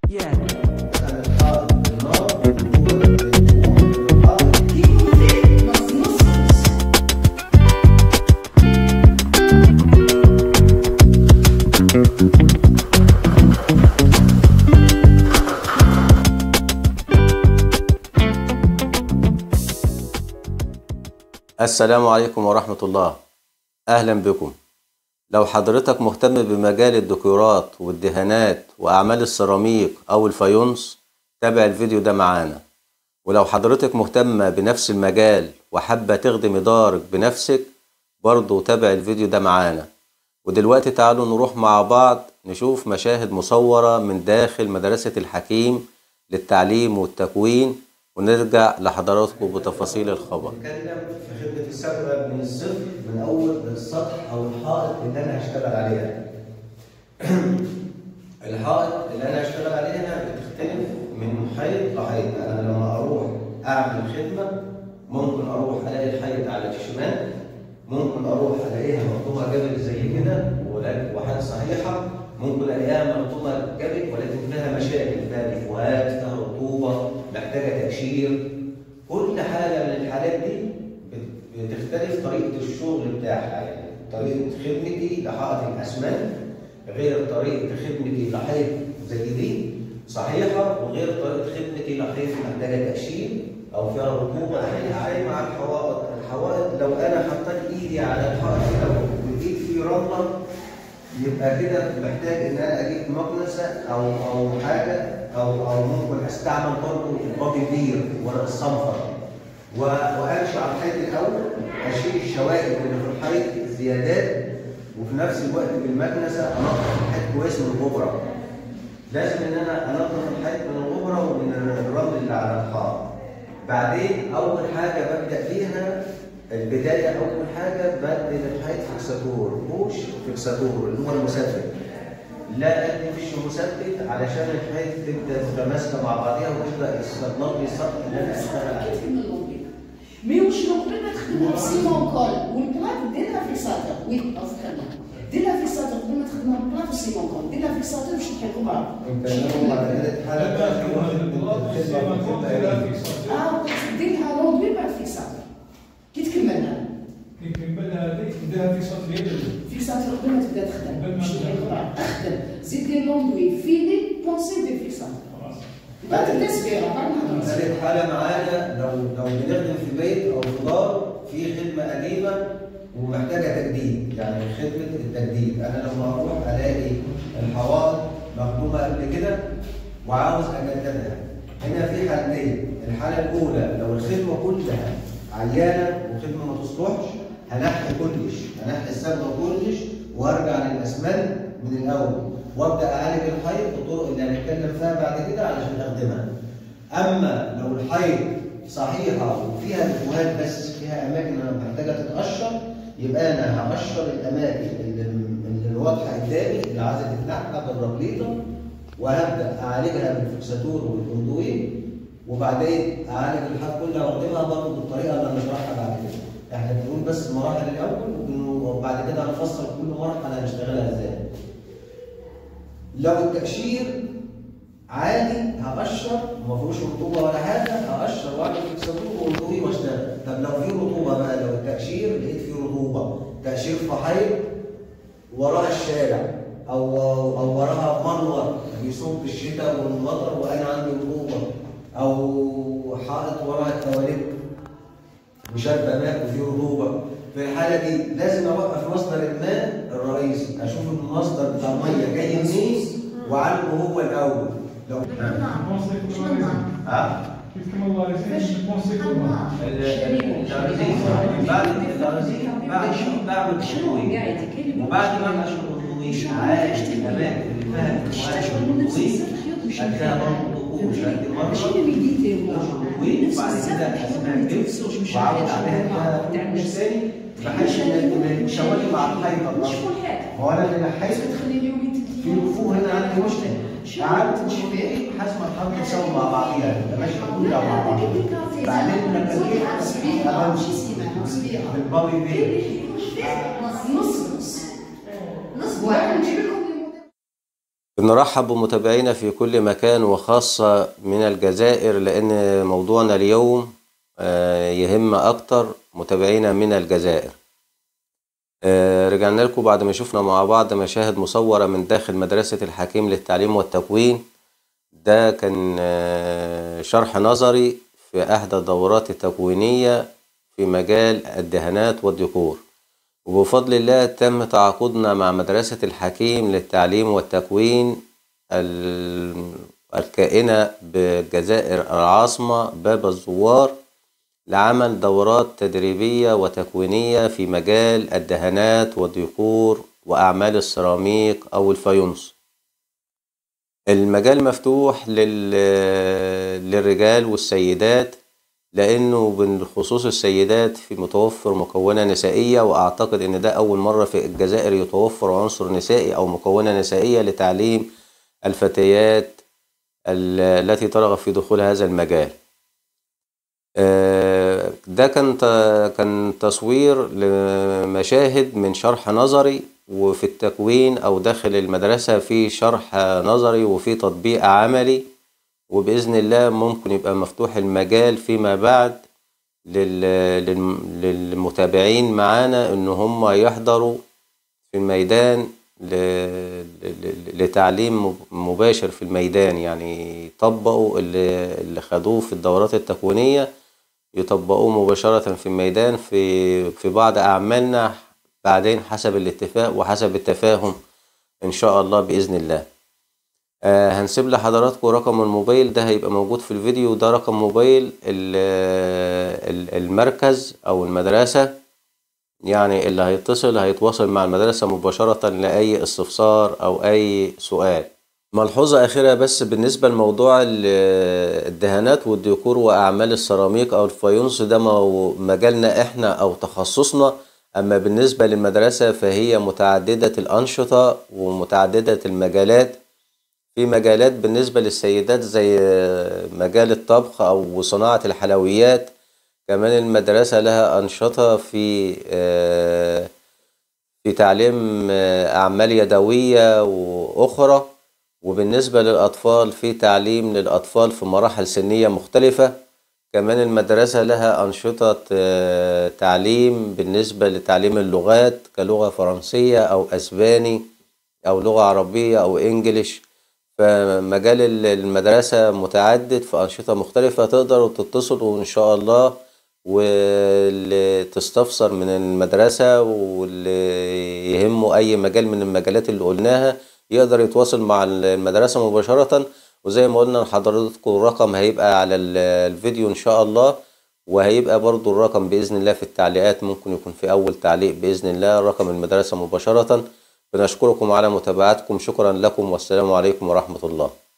السلام عليكم ورحمة الله أهلا بكم لو حضرتك مهتم بمجال الديكورات والدهانات وأعمال السيراميك أو الفايونس تابع الفيديو ده معانا ولو حضرتك مهتمة بنفس المجال وحابة تخدمي دارك بنفسك برضو تابع الفيديو ده معانا ودلوقتي تعالوا نروح مع بعض نشوف مشاهد مصورة من داخل مدرسة الحكيم للتعليم والتكوين ونرجع لحضراتكم بتفاصيل الخبر نتكلم في خدمة السبب من الصفر من أول السطح أو الحائط اللي أنا هشتغل عليها. الحائط اللي أنا هشتغل عليها بتختلف من حيط لحيط، أنا لما أروح أعمل خدمة ممكن أروح ألاقي الحيط على الشمال ممكن أروح ألاقيها مقطومة جبل زي كده ولكن وحاجة صحيحة ممكن ألاقيها مقطومة جبل ولكن فيها مشاكل فيها ديفوهات فيها رطوبة محتاجة تقشير كل حالة من الحالات دي بت- بتختلف طريقة الشغل بتاعها يعني طريقة خدمتي لحائط الأسمنت غير طريقة خدمتي لحيط زي دي صحيحة وغير طريقة خدمتي لحيط محتاجة تقشير أو فيها رطوبة زي مع الحوائط الحوائط لو أنا حطيت إيدي على الحائط كده ولقيت فيه رملة يبقى كده محتاج ان انا اجيب مكنسه او او حاجه او او ممكن استعمل برضه البابي بير ورق الصنفر و- وامشي على الحيط الاول اشيل الشوائب اللي في الحيط الزيادات وفي نفس الوقت بالمكنسه انظف الحيط كويس من الغبره لازم ان انا انظف الحيط من الغبره ومن الرمل اللي على الحائط بعدين اول حاجه ببدا فيها البدايه اول حاجه بدي الحيط فيكساتور بوش فيكساتور اللي هو المثبت لا ادي فيش مثبت علشان الحيط تبدا تتماسك مع بعضها وتبدا يصنط لي السطح اللي انا اشتغل عليه مي واش لو قبل تخدمها بسيمون كول والبلاط ديرها في ساتر وي قصدي ديرها في ساتر قبل ما تخدمها بالبلاط وسيمون كول ديرها في ساتر باش تحيط بعض انت اليوم على كده حاله بتاعت الخدمه الخدمه يا ريت. اه ديرها روندوي بعد في ساتر كي تكملها يمكن بلا هذيك نديرها في سطر يد في ساتر قبل ما تبدا تخدم باش تحيط بعض اخدم زيد دير روندوي فيني بونسي دير في ساتر خلاص بعد تبدا سبيرة بعد ما نهضر ثالث حالة معانا لو لو بنخدم في بيت أو في دار في خدمة قديمة ومحتاجة تجديد، يعني خدمة التجديد، أنا لما أروح ألاقي الحوائط مخدومة قبل كده وعاوز أجددها. هنا في حالتين، الحالة الأولى لو الخدمة كلها عيانة وخدمة ما تصلحش هنحي كلش، هنحي السبب كلش وأرجع للأسمنت من الأول وأبدأ أعالج الحيط بالطرق اللي هنتكلم فيها بعد كده علشان أخدمها. اما لو الحيض صحيحه وفيها دفوهات بس فيها اماكن انا محتاجه تتقشر يبقى انا هقشر الاماكن اللي, اللي واضحه قدامي اللي عايزه تتنحى بالربليطه وهبدا اعالجها بالفكساتور والكوندوي وبعدين اعالج الحاجات كلها واخدمها برضه بالطريقه اللي انا هشرحها بعد كده. احنا بنقول بس المراحل الاول وبن- وبعد كده هنفصل كل مرحله هنشتغلها ازاي. لو التقشير عادي هقشر ما فيهوش رطوبه ولا حاجه هقشر واعمل فيكساتور وانطوي واشتغل طب لو في رطوبه بقى لو التقشير لقيت فيه رطوبه تقشير في حيط وراها الشارع او او وراها منور بيصب الشتاء والمطر وانا عندي رطوبه او حائط وراها التواليت وشاربه ماء وفيه رطوبه في الحاله دي لازم اوقف مصدر الماء الرئيسي اشوف المصدر بتاع الميه جاي منين وعالجه هو الاول لو بونسي كل ها كيف كما الله يزيد بونسي كل الترزيق بعد الترزيق بعد بعمل تشويه وبعد ما اعمل تشويه عالج الاماكن اللي فيها التشويه اديها برضه طقوش ادي مره ماشي تشويه وبعد كده اسمها جبس وعاود عليها مش تاني بحيث ان الشوايه مع الحيطه نشوفوا الحاجه هو انا اللي نحيت تخلي اليومين في الكفوف هنا عندي مشكله قعدت تشويه حسب ما الحرب تساوي مع بعضيها تبقى ماشيه كلها مع بعض بعدين لما جيت امشي بالبابي بيه نص نص نص واحد نجيب لكم بنرحب بمتابعينا في كل مكان وخاصة من الجزائر لأن موضوعنا اليوم آه، يهم أكتر متابعينا من الجزائر آه، رجعنا لكم بعد ما شفنا مع بعض مشاهد مصورة من داخل مدرسة الحكيم للتعليم والتكوين ده كان آه، شرح نظري في إحدى الدورات التكوينية في مجال الدهانات والديكور وبفضل الله تم تعاقدنا مع مدرسة الحكيم للتعليم والتكوين ال- الكائنة بالجزائر العاصمة باب الزوار لعمل دورات تدريبية وتكوينية في مجال الدهانات والديكور وأعمال السيراميك أو الفايونس المجال مفتوح لل... للرجال والسيدات لأنه بالخصوص السيدات في متوفر مكونة نسائية وأعتقد إن ده أول مرة في الجزائر يتوفر عنصر نسائي أو مكونة نسائية لتعليم الفتيات ال- التي ترغب في دخول هذا المجال آه، ده كان ت- كان تصوير لمشاهد من شرح نظري وفي التكوين أو داخل المدرسة في شرح نظري وفي تطبيق عملي وبإذن الله ممكن يبقى مفتوح المجال فيما بعد لل- للم- للمتابعين معانا إن هم يحضروا في الميدان ل- ل- لتعليم مب- مباشر في الميدان يعني يطبقوا اللي اللي خدوه في الدورات التكوينية يطبقوه مباشرة في الميدان في في بعض أعمالنا بعدين حسب الاتفاق وحسب التفاهم إن شاء الله بإذن الله آه هنسيب لحضراتكم رقم الموبايل ده هيبقى موجود في الفيديو ده رقم موبايل ال- ال- المركز أو المدرسة يعني اللي هيتصل هيتواصل مع المدرسة مباشرة لأي استفسار أو أي سؤال ملحوظة أخيرة بس بالنسبة لموضوع ال- الدهانات والديكور وأعمال السيراميك أو الفايونس ده مو- مجالنا إحنا أو تخصصنا أما بالنسبة للمدرسة فهي متعددة الأنشطة ومتعددة المجالات في مجالات بالنسبة للسيدات زي مجال الطبخ أو صناعة الحلويات كمان المدرسة لها أنشطة في آه، في تعليم آه، أعمال يدوية وأخرى وبالنسبة للأطفال في تعليم للأطفال في مراحل سنية مختلفة كمان المدرسة لها أنشطة آه، تعليم بالنسبة لتعليم اللغات كلغة فرنسية أو أسباني أو لغة عربية أو إنجليش فمجال ال- المدرسة متعدد في أنشطة مختلفة تقدروا تتصلوا إن شاء الله واللي تستفسر من المدرسة واللي يهمه أي مجال من المجالات اللي قلناها يقدر يتواصل مع المدرسة مباشرة وزي ما قلنا لحضراتكم الرقم هيبقى على ال- الفيديو إن شاء الله وهيبقى برضو الرقم بإذن الله في التعليقات ممكن يكون في أول تعليق بإذن الله رقم المدرسة مباشرة بنشكركم على متابعتكم شكرا لكم والسلام عليكم ورحمة الله